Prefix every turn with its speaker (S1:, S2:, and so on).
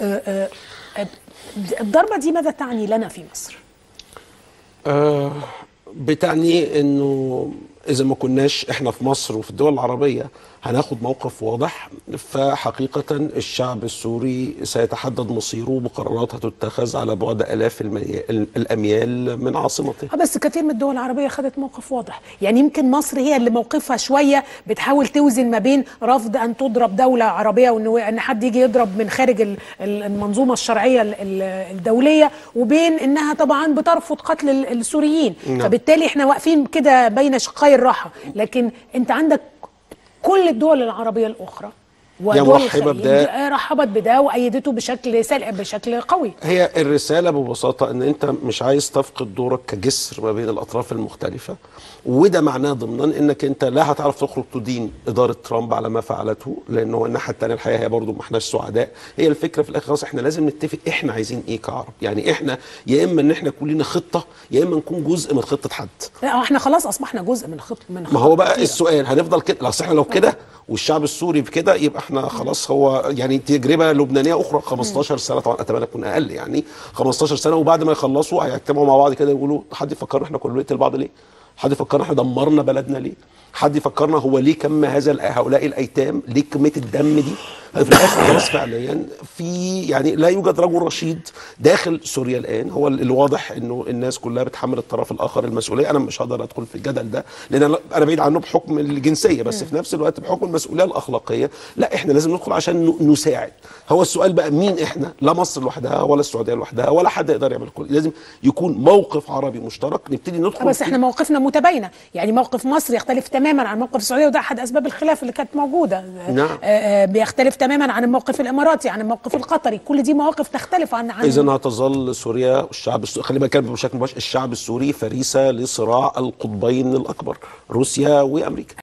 S1: آه، آه، آه، الضربه دي ماذا تعني لنا في مصر؟
S2: آه بتعني انه اذا ما كناش احنا في مصر وفي الدول العربيه هناخد موقف واضح فحقيقه الشعب السوري سيتحدد مصيره بقرارات هتتخذ على بعد الاف المي... الاميال من عاصمته
S1: آه، بس كثير من الدول العربية خدت موقف واضح يعني يمكن مصر هي اللي موقفها شوية بتحاول توزن ما بين رفض أن تضرب دولة عربية وأن أن حد يجي يضرب من خارج ال- ال- المنظومة الشرعية ال- ال- الدولية وبين أنها طبعا بترفض قتل ال- السوريين
S2: نعم.
S1: فبالتالي احنا واقفين كده بين شقي الراحة لكن أنت عندك كل الدول العربية الأخرى ودول
S2: مرحبة
S1: الخليج
S2: بده.
S1: رحبت بده وأيدته بشكل سل... بشكل قوي
S2: هي الرسالة ببساطة ان انت مش عايز تفقد دورك كجسر ما بين الاطراف المختلفة وده معناه ضمنا انك انت لا هتعرف تخرج تدين ادارة ترامب على ما فعلته لانه الناحية التانية الحقيقة هي برضو ما احناش سعداء هي الفكرة في الاخر خلاص احنا لازم نتفق احنا عايزين ايه كعرب يعني احنا يا اما ان احنا كلنا خطة يا اما نكون جزء من خطة حد
S1: لا احنا خلاص اصبحنا جزء من خط من
S2: ما هو
S1: خطط
S2: بقى
S1: كتيرة.
S2: السؤال هنفضل كده لا أصل احنا لو كده والشعب السوري بكده يبقى احنا خلاص هو يعني تجربه لبنانيه اخرى 15 سنه طبعا اتمنى تكون اقل يعني 15 سنه وبعد ما يخلصوا هيجتمعوا مع بعض كده يقولوا حد يفكرنا احنا كنا بنقتل بعض ليه؟ حد يفكرنا احنا دمرنا بلدنا ليه؟ حد يفكرنا هو ليه كم هذا الأ- هؤلاء الايتام؟ ليه كميه الدم دي؟ في الاخر خلاص فعليا في يعني لا يوجد رجل رشيد داخل سوريا الان هو ال- الواضح انه الناس كلها بتحمل الطرف الاخر المسؤوليه انا مش هقدر ادخل في الجدل ده لان انا أنا بعيد عنه بحكم الجنسيه بس في نفس الوقت بحكم المسؤوليه الاخلاقيه لا احنا لازم ندخل عشان ن- نساعد هو السؤال بقى مين احنا لا مصر لوحدها ولا السعوديه لوحدها ولا حد يقدر يعمل كل لازم يكون موقف عربي مشترك نبتدي ندخل
S1: بس
S2: فيه.
S1: احنا موقفنا متباينه يعني موقف مصر يختلف تماما عن موقف السعوديه وده احد اسباب الخلاف اللي كانت موجوده
S2: نعم.
S1: آه، آه، بيختلف تماما عن الموقف الاماراتي عن الموقف القطري كل دي مواقف تختلف عن عن
S2: اذا هتظل سوريا والشعب السوري خلينا نتكلم بشكل مباشر الشعب السوري فريسه لصراع القطبين الاكبر روسيا وامريكا